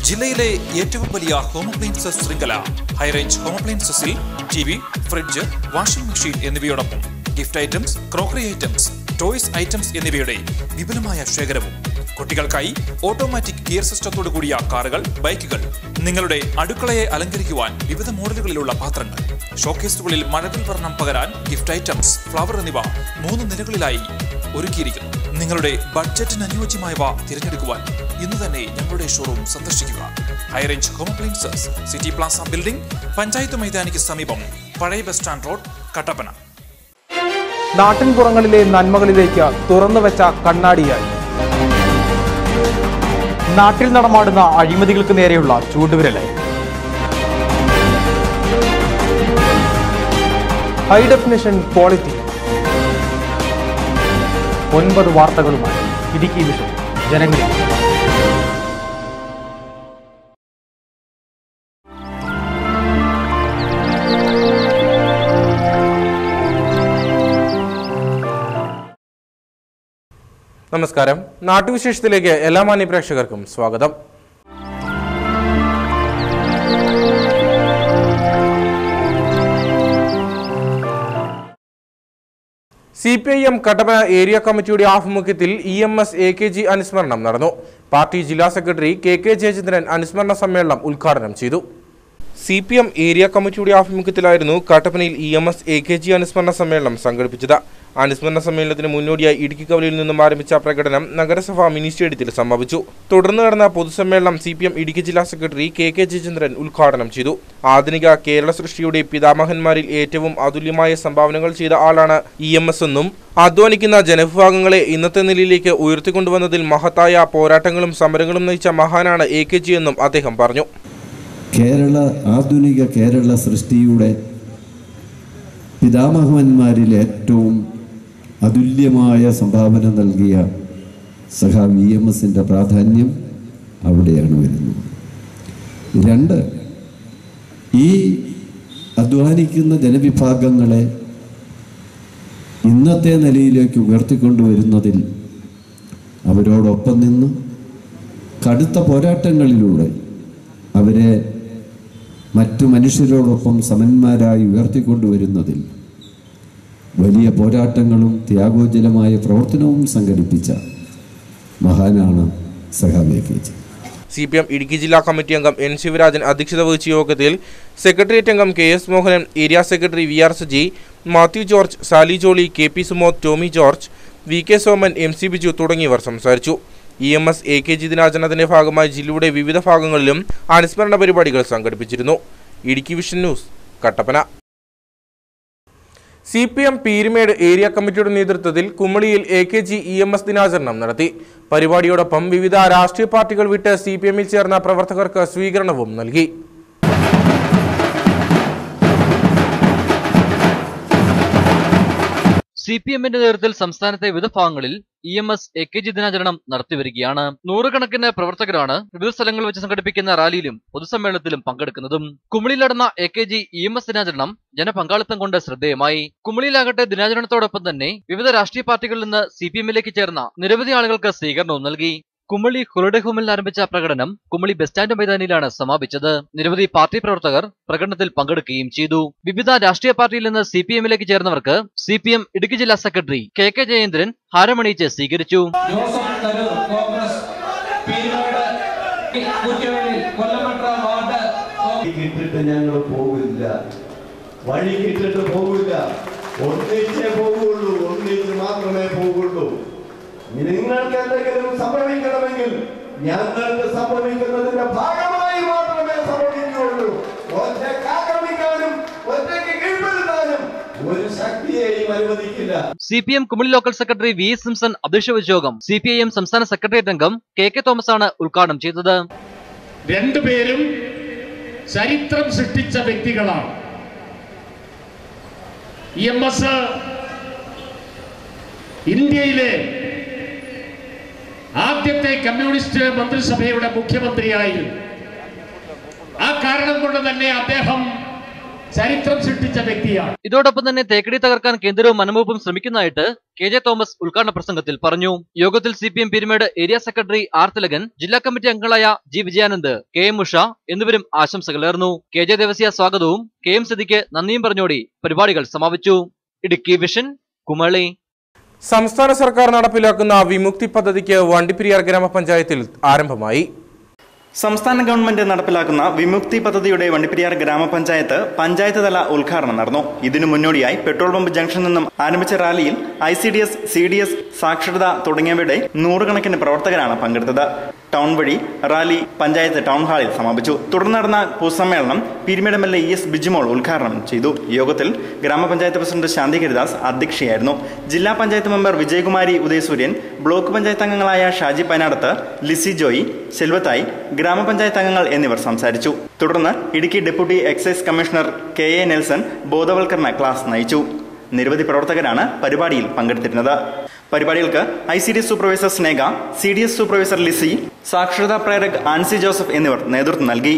ജില്ലയിലെ ഏറ്റവും വലിയ ഹോം അപ്ലയൻസസ് ശൃംഖല ഹൈറേഞ്ച് ഹോം അപ്ലയൻസസിൽ T V fridge washing machine എന്നിവയോടൊപ്പം gift items crockery items toys items എന്നിവയുടെ വിപുലമായ ശേഖരവും കുട്ടികൾക്കായി ഓട്ടോമാറ്റിക് ഗിയർ സിസ്റ്റത്തോടു കൂടിയ കാറുകൾ ബൈക്കുകൾ നിങ്ങളുടെ അടുക്കളയെ അലങ്കരിക്കുവാൻ വിവിധ മോഡലുകളിലുള്ള പാത്രങ്ങൾ ഷോക്കേസുകളിൽ മഴവിൽ വർണ്ണം പകരാൻ ഗിഫ്റ്റ് ഐറ്റംസ് ഫ്ലവർ എന്നിവ മൂന്ന് നിലകളിലായി ഒരുക്കിയിരിക്കുന്നു നിങ്ങളുടെ ബഡ്ജറ്റിന് അനുയോജ്യമായവ തിരഞ്ഞെടുക്കുവാൻ ഇന്ന് തന്നെ ഞങ്ങളുടെ ഷോറൂം സന്ദർശിക്കുക High Range Home Appliances City Plaza Building panchayat മൈതാനിക്ക് സമീപം പഴയ ബസ് സ്റ്റാൻഡ് റോഡ് കട്ടപ്പന നാട്ടിൻപുറങ്ങളിലെ നന്മകളിലേക്ക് തുറന്നുവെച്ച കണ്ണാടിയായി നാട്ടിൽ നടമാടുന്ന അഴിമതികൾക്ക് നേരെയുള്ള ചൂണ്ടുവിരലായി ഹൈ ഡെഫിനിഷൻ ക്വാളിറ്റി ഒൻപത് വാർത്തകളുമായി ഇടുക്കി വിഷൻ ജനങ്ങളിൽ നമസ്കാരം നാട്ടുവിശേഷത്തിലേക്ക് എല്ലാ മാന്യ പ്രേക്ഷകർക്കും സ്വാഗതം C P I M Kattappana area കമ്മിറ്റിയുടെ ആഭിമുഖ്യത്തിൽ E M S A K G അനുസ്മരണം നടന്നു പാർട്ടി ജില്ലാ സെക്രട്ടറി കെ കെ ജയചന്ദ്രൻ അനുസ്മരണ സമ്മേളനം ഉദ്ഘാടനം ചെയ്തു സി പി എം ഏരിയ കമ്മിറ്റിയുടെ ആഭിമുഖ്യത്തിലായിരുന്നു കട്ടപ്പനയിൽ E M S A K G അനുസ്മരണ സമ്മേളനം സംഘടിപ്പിച്ചത് അനുസ്മരണ സമ്മേളനത്തിന് മുന്നോടിയായി ഇടുക്കി കവലയിൽ നിന്നും ആരംഭിച്ച പ്രകടനം നഗരസഭ മിനി സ്റ്റേഡിയത്തിൽ സമാപിച്ചു തുടർന്ന് നടന്ന പൊതുസമ്മേളനം സി പി എം ഇടുക്കി ജില്ലാ സെക്രട്ടറി കെ കെ ജയചന്ദ്രൻ ഉദ്ഘാടനം ചെയ്തു ആധുനിക കേരള സൃഷ്ടിയുടെ പിതാമഹന്മാരിൽ ഏറ്റവും അതുല്യമായ സംഭാവനകൾ ചെയ്ത ആളാണ് ഇ എം എസ് എന്നും അധ്വാനിക്കുന്ന ജനവിഭാഗങ്ങളെ ഇന്നത്തെ നിലയിലേക്ക് ഉയർത്തിക്കൊണ്ടുവന്നതിൽ മഹത്തായ പോരാട്ടങ്ങളും സമരങ്ങളും നയിച്ച മഹാനാണ് എ കെ ജി എന്നും അദ്ദേഹം പറഞ്ഞു കേരള ആധുനിക കേരള സൃഷ്ടിയുടെ പിതാമഹന്മാരിൽ ഏറ്റവും അതുല്യമായ സംഭാവന നൽകിയ സഖാ വി എം എസിൻ്റെ പ്രാധാന്യം അവിടെയാണ് വരുന്നത് രണ്ട് ഈ അധ്വാനിക്കുന്ന ജനവിഭാഗങ്ങളെ ഇന്നത്തെ നിലയിലേക്ക് ഉയർത്തിക്കൊണ്ടുവരുന്നതിൽ അവരോടൊപ്പം നിന്ന് കടുത്ത പോരാട്ടങ്ങളിലൂടെ അവരെ മറ്റു മനുഷ്യരോടൊപ്പം സമന്മാരായി ഉയർത്തിക്കൊണ്ടുവരുന്നതിൽ വലിയ പോരാട്ടങ്ങളും ത്യാഗോജ്ജലമായ പ്രവർത്തനവും സംഘടിപ്പിച്ച മഹാനാണ് സഹാബെ K G C P M Idukki ജില്ലാ കമ്മിറ്റി അംഗം എൻ ശിവരാജൻ അധ്യക്ഷത വഹിച്ച യോഗത്തിൽ സെക്രട്ടേറിയറ്റ് അംഗം K S Mohanan area secretary V R Saji Mathew George Sali Jolly K P Sumod Tomy George V K Soman M C Biju തുടങ്ങിയവർ സംസാരിച്ചു E M S A K G ദിനാചരണത്തിന്റെ ഭാഗമായി ജില്ലയുടെ വിവിധ ഭാഗങ്ങളിലും അനുസ്മരണ പരിപാടികൾ സംഘടിപ്പിച്ചിരുന്നു Idukki Vision News Kattappana C P M Peermade area കമ്മിറ്റിയുടെ നേതൃത്വത്തിൽ കുമളിയിൽ A K G E M S ദിനാചരണം നടത്തി പരിപാടിയോടൊപ്പം വിവിധ രാഷ്ട്രീയ പാർട്ടികൾ വിട്ട് സി പി എമ്മിൽ ചേർന്ന പ്രവർത്തകർക്ക് സ്വീകരണവും നൽകി സി പി എമ്മിന്റെ നേതൃത്വത്തിൽ സംസ്ഥാനത്തെ വിവിധ ഭാഗങ്ങളിൽ E M S A K G ദിനാചരണം നടത്തിവരികയാണ് നൂറുകണക്കിന് പ്രവർത്തകരാണ് വിവിധ സ്ഥലങ്ങളിൽ വെച്ച് സംഘടിപ്പിക്കുന്ന റാലിയിലും പൊതുസമ്മേളനത്തിലും പങ്കെടുക്കുന്നതും കുമിളിയിൽ നടന്ന A K G E M S ദിനാചരണം ജനപങ്കാളിത്തം കൊണ്ട് ശ്രദ്ധേയമായി കുമിളിയിലാകട്ടെ ദിനാചരണത്തോടൊപ്പം തന്നെ വിവിധ രാഷ്ട്രീയ പാർട്ടികളിൽ നിന്ന് സി പി എമ്മിലേക്ക് ചേർന്ന നിരവധി ആളുകൾക്ക് സ്വീകരണവും നൽകി കുമളി ഹോളിഡേ ഹോമിൽ ആരംഭിച്ച പ്രകടനം കുമളി ബസ് സ്റ്റാൻഡ് മൈതാനിയിലാണ് സമാപിച്ചത് നിരവധി പാർട്ടി പ്രവർത്തകർ പ്രകടനത്തിൽ പങ്കെടുക്കുകയും ചെയ്തു വിവിധ രാഷ്ട്രീയ പാർട്ടിയിൽ നിന്ന് സി പി എമ്മിലേക്ക് ചേർന്നവർക്ക് സി പി എം ഇടുക്കി ജില്ലാ സെക്രട്ടറി കെ കെ ജയേന്ദ്രൻ ഹാരമണിയിച്ച് സ്വീകരിച്ചു ജോസഫ് തരൂർ കോൺഗ്രസ് പീരുമേട് കുറ്റവെളി കൊല്ലമട്ട വാർഡ് കിട്ടിട്ട് ഞങ്ങൾ പോകില്ല വഴി കിട്ടിട്ട് പോകില്ല ഒന്നിച്ചേ പോകുള്ളൂ ഒന്നിച്ച് മാത്രമേ പോകുള്ളൂ നിങ്ങൾക്ക് എന്തെങ്കിലും സംഭവിക്കണമെങ്കിൽ ഞങ്ങൾക്ക് സംഭവിക്കുന്നതിന്റെ ഭാഗമായി മാത്രമേ സംഭവിക്കുകയുള്ളൂ ഒറ്റയ്ക്ക് ആക്രമിക്കാനും ഒറ്റയ്ക്ക് കീഴ്പ്പെടുത്താനും ഒരു ശക്തിയെയും അനുവദിക്കില്ല C P M Kumily local secretary V S Simson അധ്യക്ഷ വഹിച്ച യോഗം സി പി ഐ എം സംസ്ഥാന സെക്രട്ടേറിയറ്റ് അംഗം കെ കെ തോമസ് ആണ് ഉദ്ഘാടനം ചെയ്തത് രണ്ടുപേരും ചരിത്രം സൃഷ്ടിച്ച വ്യക്തികളാണ് ഇ എം എസ് ഇന്ത്യയിലെ ആദ്യത്തെ കമ്മ്യൂണിസ്റ്റ് മന്ത്രിസഭയുടെ മുഖ്യമന്ത്രിയായിരുന്നു ആ കാരണം കൊണ്ട് തന്നെ അദ്ദേഹം ചരിത്രം സൃഷ്ടിച്ച വ്യക്തിയാണ് ഇതോടൊപ്പം തന്നെ തേക്കടി തകർക്കാൻ കേന്ദ്രവും വനംവകുപ്പും ശ്രമിക്കുന്നതായിട്ട് കെ ജെ തോമസ് ഉദ്ഘാടന പ്രസംഗത്തിൽ പറഞ്ഞു യോഗത്തിൽ C P M Peermade area secretary R Thilakan ജില്ലാ കമ്മിറ്റി അംഗങ്ങളായ G Vijayanand K M Usha എന്നിവരും ആശംസകളേർന്നു കെ ജെ ദേവസ്യ സ്വാഗതവും കെ എം സദിക്ക് നന്ദിയും പറഞ്ഞോടി പരിപാടികൾ സമാപിച്ചു ഇടുക്കി വിഷൻ കുമളി സംസ്ഥാന സർക്കാർ നടപ്പിലാക്കുന്ന വിമുക്തി പദ്ധതിക്ക് വണ്ടിപ്പെരിയാർ ഗ്രാമപഞ്ചായത്തിൽ ആരംഭമായി സംസ്ഥാന ഗവൺമെന്റ് നടപ്പിലാക്കുന്ന വിമുക്തി പദ്ധതിയുടെ വണ്ടിപ്പെരിയാർ ഗ്രാമപഞ്ചായത്ത് പഞ്ചായത്ത് തല ഉദ്ഘാടനം നടന്നു ഇതിനു മുന്നോടിയായി പെട്രോൾ പമ്പ് ജംഗ്ഷനിൽ നിന്നും ആരംഭിച്ച റാലിയിൽ I C D S C D S സാക്ഷരത തുടങ്ങിയവയുടെ നൂറുകണക്കിന് പ്രവർത്തകരാണ് പങ്കെടുത്തത് ടൗൺ വഴി റാലി പഞ്ചായത്ത് ടൗൺ ഹാളിൽ സമാപിച്ചു തുടർന്ന് നടന്ന പൊതുസമ്മേളനം Peermade M L A E S Bijimol ഉദ്ഘാടനം ചെയ്തു യോഗത്തിൽ ഗ്രാമപഞ്ചായത്ത് പ്രസിഡന്റ് ശാന്തി ഹരിദാസ് അധ്യക്ഷയായിരുന്നു ജില്ലാ പഞ്ചായത്ത് മെമ്പർ വിജയകുമാരി ഉദയസൂര്യൻ ബ്ലോക്ക് പഞ്ചായത്ത് അംഗങ്ങളായ ഷാജി പൈനാടത്ത് ലിസി ജോയി സെൽവത്തായി ഗ്രാമപഞ്ചായത്ത് അംഗങ്ങൾ എന്നിവർ സംസാരിച്ചു തുടർന്ന് Idukki deputy excise commissioner K A Nelson ബോധവൽക്കരണ ക്ലാസ് നയിച്ചു നിരവധി പ്രവർത്തകരാണ് പരിപാടിയിൽ പങ്കെടുത്തിരുന്നത് പരിപാടികൾക്ക് I C D supervisor Sneha C D S supervisor Lissy സാക്ഷരതാ പ്രേരക് ആൻസി ജോസഫ് എന്നിവർ നേതൃത്വം നൽകി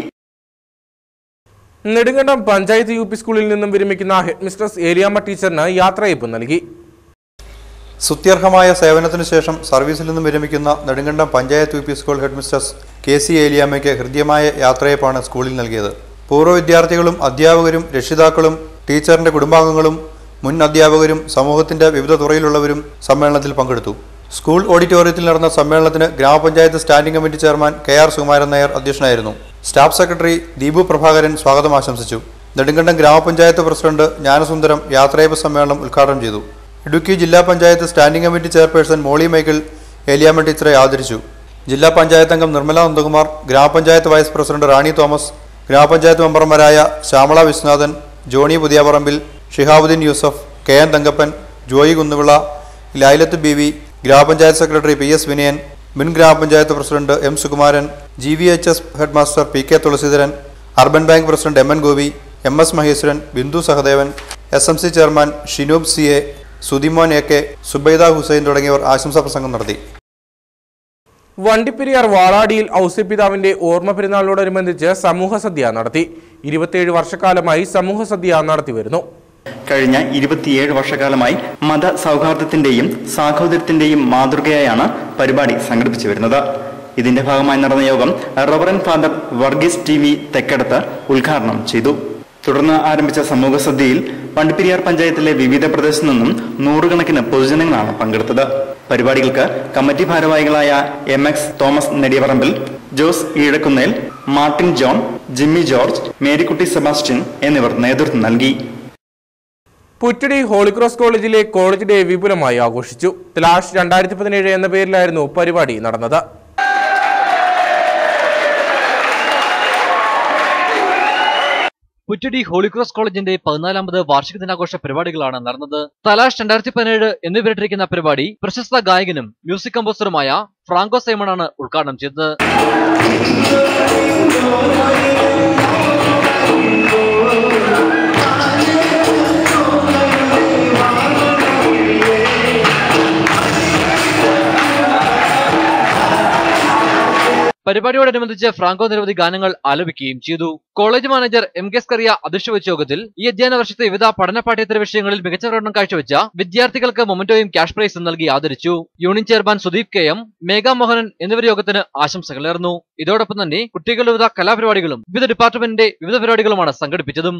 നെടുങ്കണ്ടം പഞ്ചായത്ത് യു പി സ്കൂളിൽ നിന്നും വിരമിക്കുന്ന ഹെഡ്മിസ്ട്രസ് ഏലിയാമ്മ ടീച്ചറിന് യാത്രയയപ്പ് നൽകി സ്തുത്യർഹമായ സേവനത്തിനു ശേഷം സർവീസിൽ നിന്നും വിരമിക്കുന്ന Nedumkandam panchayat U P school headmistress K C ഏലിയാമ്മയ്ക്ക് ഹൃദ്യമായ യാത്രയപ്പാണ് സ്കൂളിൽ നൽകിയത് പൂർവ്വ വിദ്യാർത്ഥികളും അധ്യാപകരും രക്ഷിതാക്കളും ടീച്ചറിന്റെ കുടുംബാംഗങ്ങളും മുൻ അധ്യാപകരും സമൂഹത്തിന്റെ വിവിധ തുറയിലുള്ളവരും സമ്മേളനത്തിൽ പങ്കെടുത്തു സ്കൂൾ ഓഡിറ്റോറിയത്തിൽ നടന്ന സമ്മേളനത്തിന് ഗ്രാമപഞ്ചായത്ത് standing committee chairman K R Sukumaran Nair അധ്യക്ഷനായിരുന്നു സ്റ്റാഫ് സെക്രട്ടറി ദീപു പ്രഭാകരൻ സ്വാഗതം ആശംസിച്ചു നെടുങ്കണ്ടം ഗ്രാമപഞ്ചായത്ത് പ്രസിഡന്റ് ജ്ഞാനസുന്ദരം യാത്രയപ്പ് സമ്മേളനം ഉദ്ഘാടനം ചെയ്തു ഇടുക്കി ജില്ലാ panchayat standing committee chairperson Molly Michael Eliyamma ടീച്ചറെ ആദരിച്ചു ജില്ലാ പഞ്ചായത്ത് അംഗം നിർമ്മല നന്ദകുമാർ ഗ്രാമപഞ്ചായത്ത് വൈസ് പ്രസിഡന്റ് റാണി തോമസ് ഗ്രാമപഞ്ചായത്ത് മെമ്പർമാരായ Shyamala Viswanathan Johny Puthiyaparambil Shihabuddin Yusuf K N Thankappan Joy Kunnuvila Lailath B V ഗ്രാമപഞ്ചായത്ത് സെക്രട്ടറി പി എസ് വിനയൻ മുൻ ഗ്രാമപഞ്ചായത്ത് president M Sukumaran G V H S head master P K Thulaseedharan urban bank president M N Gopi M S Maheswaran Bindu Sahadevan S M C chairman Shinoob C A Sudhimon A K Subaida Hussain തുടങ്ങിയവർ ആശംസാ പ്രസംഗം നടത്തി വണ്ടിപ്പെരിയാർ വാളാടിയിൽ ഔസ്യപിതാവിന്റെ ഓർമ്മ പെരുന്നാളിനോടനുബന്ധിച്ച് സമൂഹ സദ്യ നടത്തി ഇരുപത്തിയേഴ് വർഷക്കാലമായി സമൂഹ സദ്യ നടത്തിവരുന്നു കഴിഞ്ഞ ഇരുപത്തിയേഴ് വർഷക്കാലമായി മത സൗഹാർദ്ദത്തിന്റെയും സാഹോദര്യത്തിന്റെയും മാതൃകയായാണ് പരിപാടി സംഘടിപ്പിച്ചു വരുന്നത് ഇതിന്റെ ഭാഗമായി നടന്ന യോഗം reverend father Varghese T V Thekkadath ഉദ്ഘാടനം ചെയ്തു തുടർന്ന് ആരംഭിച്ച സമൂഹ സദ്യയിൽ വണ്ടിപ്പെരിയാർ പഞ്ചായത്തിലെ വിവിധ പ്രദേശത്തു നിന്നും നൂറുകണക്കിന് പൊതുജനങ്ങളാണ് പങ്കെടുത്തത് പരിപാടികൾക്ക് കമ്മിറ്റി ഭാരവാഹികളായ എം എക്സ് തോമസ് നെടിയപറമ്പിൽ ജോസ് ഈഴക്കുന്നേൽ മാർട്ടിൻ ജോൺ ജിമ്മി ജോർജ് മേരിക്കുട്ടി സെബാസ്റ്റ്യൻ എന്നിവർ നേതൃത്വം നൽകി പുറ്റടി ഹോളിക്രോസ് കോളേജിലെ കോളേജ് ഡേ വിപുലമായി ആഘോഷിച്ചു ത്ലാഷ് രണ്ടായിരത്തി പതിനേഴ് എന്ന പേരിലായിരുന്നു പരിപാടി നടന്നത് പുറ്റടി ഹോളിക്രോസ് കോളേജിന്റെ പതിനാലാമത് വാർഷിക ദിനാഘോഷ പരിപാടികളാണ് നടന്നത് തലാഷ് രണ്ടായിരത്തി പതിനേഴ് എന്നിവരിട്ടിരിക്കുന്ന പരിപാടി പ്രശസ്ത ഗായകനും മ്യൂസിക് കമ്പോസറുമായ ഫ്രാങ്കോ സൈമണാണ് ഉദ്ഘാടനം ചെയ്തത് പരിപാടിയോടനുബന്ധിച്ച് ഫ്രാങ്കോ നിരവധി ഗാനങ്ങൾ ആലപിക്കുകയും ചെയ്തു college manager M K Scaria അധ്യക്ഷ വെച്ച യോഗത്തിൽ ഈ അധ്യയന വർഷത്തെ വിവിധ പഠന പാഠ്യേതര വിഷയങ്ങളിൽ മികച്ച പ്രകടനം കാഴ്ചവെച്ച വിദ്യാർത്ഥികൾക്ക് മൊമന്റോയും ക്യാഷ് പ്രൈസും നൽകി ആദരിച്ചു union chairman Sudeep K M Megha Mohanan എന്നിവർ യോഗത്തിന് ആശംസകളേർന്നു ഇതോടൊപ്പം തന്നെ കുട്ടികളുടെ വിവിധ കലാപരിപാടികളും വിവിധ ഡിപ്പാർട്ട്മെന്റിന്റെ വിവിധ പരിപാടികളുമാണ് സംഘടിപ്പിച്ചതും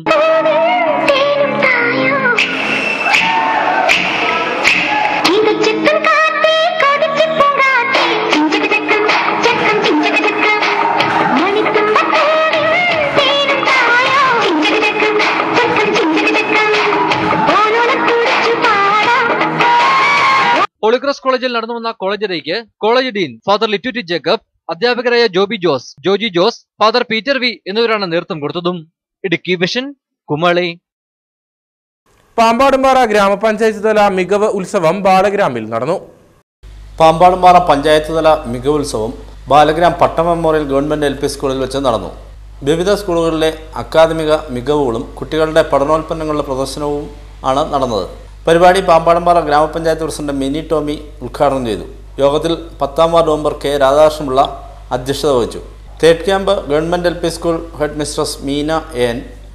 ഹോളിക്രോസ് കോളേജിൽ നടന്നു വന്ന കോളേജ് ഡേക്ക് college dean father Lituty Jacob അധ്യാപകരായ ജോബി ജോസ് ജോജി ജോസ് ഫാദർ പീറ്റർ വി എന്നിവരാണ് നേതൃത്വം കൊടുത്തതും ഇടുക്കി വിഷൻ കുമളി പാമ്പാടുംപാറ ഗ്രാമപഞ്ചായത്ത് തല മികവ് ഉത്സവം ബാലഗ്രാമിൽ നടന്നു പാമ്പാടുംപാറ പഞ്ചായത്ത് തല മികവുത്സവം Balagram Pattom memorial government L P സ്കൂളിൽ വെച്ച് നടന്നു വിവിധ സ്കൂളുകളിലെ അക്കാദമിക മികവുകളും കുട്ടികളുടെ പഠനോൽപ്പന്നങ്ങളുടെ പ്രദർശനവും ആണ് നടന്നത് പരിപാടി പാമ്പാടുംപാറ ഗ്രാമപഞ്ചായത്ത് പ്രസിഡന്റ് മിനി ടോമി ഉദ്ഘാടനം ചെയ്തു യോഗത്തിൽ പത്താം വാർഡ് മെമ്പർ കെ രാധാകൃഷ്ണപിള്ള അധ്യക്ഷത വഹിച്ചു തേറ്റ് camp government L P school head mistress Meena N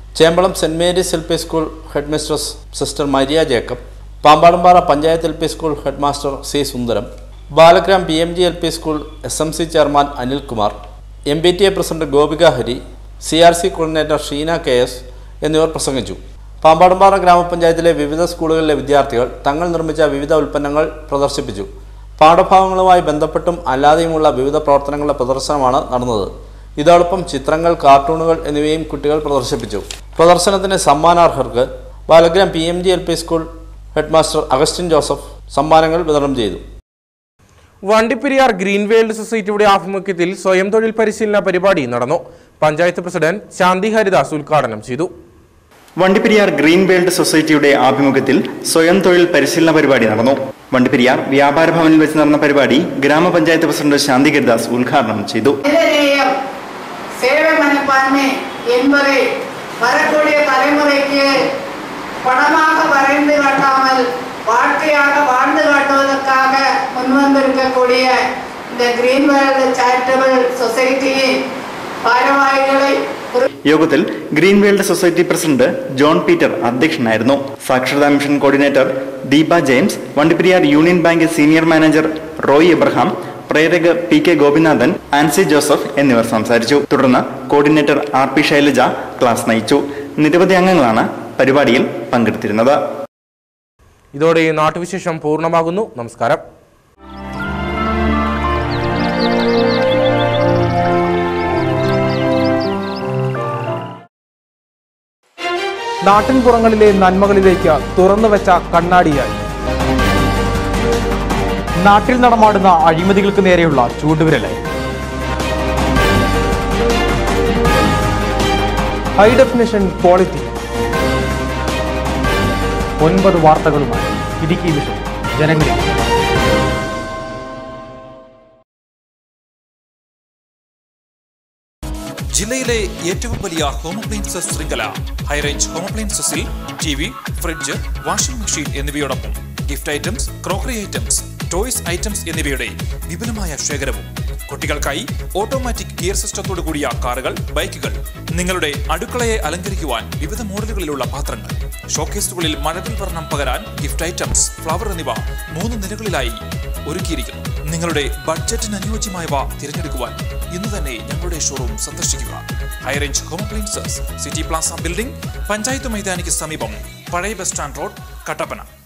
Chembalam Saint Mary's L P school head mistress sister Maria Jacob Pampadumpara panchayat L P school head master C Sundaram Balagram P M G L P school S M C chairman Anilkumar M B T A president Gopika Hari C R C coordinator Sheena K S എന്നിവർ പ്രസംഗിച്ചു പാമ്പാടുംപാറ ഗ്രാമപഞ്ചായത്തിലെ വിവിധ സ്കൂളുകളിലെ വിദ്യാർത്ഥികൾ തങ്ങൾ നിർമ്മിച്ച വിവിധ ഉൽപ്പന്നങ്ങൾ പ്രദർശിപ്പിച്ചു പാഠഭാഗങ്ങളുമായി ബന്ധപ്പെട്ടും അല്ലാതെയുമുള്ള വിവിധ പ്രവർത്തനങ്ങളുടെ പ്രദർശനമാണ് നടന്നത് ഇതോടൊപ്പം ചിത്രങ്ങൾ കാർട്ടൂണുകൾ എന്നിവയും കുട്ടികൾ പ്രദർശിപ്പിച്ചു പ്രദർശനത്തിന് സമ്മാനാർഹർക്ക് Balagram P M G L P school head master Augustine Joseph സമ്മാനങ്ങൾ വിതരണം ചെയ്തു വണ്ടിപ്പെരിയാർ ഗ്രീൻ വേൾഡ് സൊസൈറ്റിയുടെ ആഭിമുഖ്യത്തിൽ സ്വയം തൊഴിൽ പരിശീലന പരിപാടി നടന്നു പഞ്ചായത്ത് പ്രസിഡന്റ് ശാന്തി ഹരിദാസ് ഉദ്ഘാടനം ചെയ്തു വണ്ടിപ്പെരിയാർ ഗ്രീൻ വേൾഡ് സൊസൈറ്റിയുടെ ആഭിമുഖ്യത്തിൽ സ്വയം തൊഴിൽ പരിശീലന പരിപാടി നടന്നു വണ്ടിപ്പെരിയാർ വ്യാപാര ഭവനിൽ വെച്ച് നടന്ന പരിപാടി ഗ്രാമപഞ്ചായത്ത് പ്രസിഡന്റ് ശാന്തി ഗിരിദാസ് ഉദ്ഘാടനം ചെയ്തു மனிதநேயம் சேவை மனப்பான்மை என்பதை வரக்கூடிய தலைமுறைக்கு படமாக வரைந்து காட்டாமல் வாழ்க்கையாக வாழ்ந்து காட்டுவதற்காக முன்வந்திருக்கக்கூடிய இந்த கிரீன் வேர்ல்டு சேரிட்டபிள் சொசைட்டியின் ഭാരവാഹികളെ യോഗത്തിൽ Green World Society president John Peter അധ്യക്ഷനായിരുന്നു സാക്ഷരതാ mission coordinator Deepa James Vandiperiyar union bank senior manager Roy Abraham പ്രേരക് പി കെ ഗോപിനാഥൻ ആൻസി ജോസഫ് എന്നിവർ സംസാരിച്ചു തുടർന്ന് coordinator R P Shailaja class നയിച്ചു നിരവധി അംഗങ്ങളാണ് പരിപാടിയിൽ പങ്കെടുത്തിരുന്നത് ഇതോടെ ഈ നാട്ടുവിശേഷം പൂർണ്ണമാകുന്നു നമസ്കാരം നാട്ടിൻപുറങ്ങളിലെ നന്മകളിലേക്ക് തുറന്നുവെച്ച കണ്ണാടിയായി നാട്ടിൽ നടമാടുന്ന അഴിമതികൾക്ക് നേരെയുള്ള ചൂണ്ടുവിരലായി ഹൈ ഡെഫിനിഷൻ ക്വാളിറ്റി ഒൻപത് വാർത്തകളുമായി ഇടുക്കി വിഷൻ ജനങ്ങളിൽ ജില്ലയിലെ ഏറ്റവും വലിയ ഹോം അപ്ലയൻസസ് ശൃംഖല ഹൈറേഞ്ച് ഹോം അപ്ലയൻസസിൽ T V fridge washing machine എന്നിവയോടൊപ്പം gift items crockery items toys items എന്നിവയുടെ വിപുലമായ ശേഖരവും കുട്ടികൾക്കായി ഓട്ടോമാറ്റിക് ഗിയർ സിസ്റ്റത്തോടു കൂടിയ കാറുകൾ ബൈക്കുകൾ നിങ്ങളുടെ അടുക്കളയെ അലങ്കരിക്കുവാൻ വിവിധ മോഡലുകളിലുള്ള പാത്രങ്ങൾ ഷോക്കേസുകളിൽ മഴവിൽ വർണ്ണം പകരാൻ ഗിഫ്റ്റ് ഐറ്റംസ് ഫ്ലവർ എന്നിവ മൂന്ന് നിലകളിലായി ഒരുക്കിയിരിക്കുന്നു നിങ്ങളുടെ ബഡ്ജറ്റിന് അനുയോജ്യമായവ തിരഞ്ഞെടുക്കുവാൻ ഇന്ന് തന്നെ ഞങ്ങളുടെ ഷോറൂം സന്ദർശിക്കുക High Range Home Appliances City Plaza Building panchayat മൈതാനിക്ക് സമീപം പഴയ ബസ് സ്റ്റാൻഡ് റോഡ് കട്ടപ്പന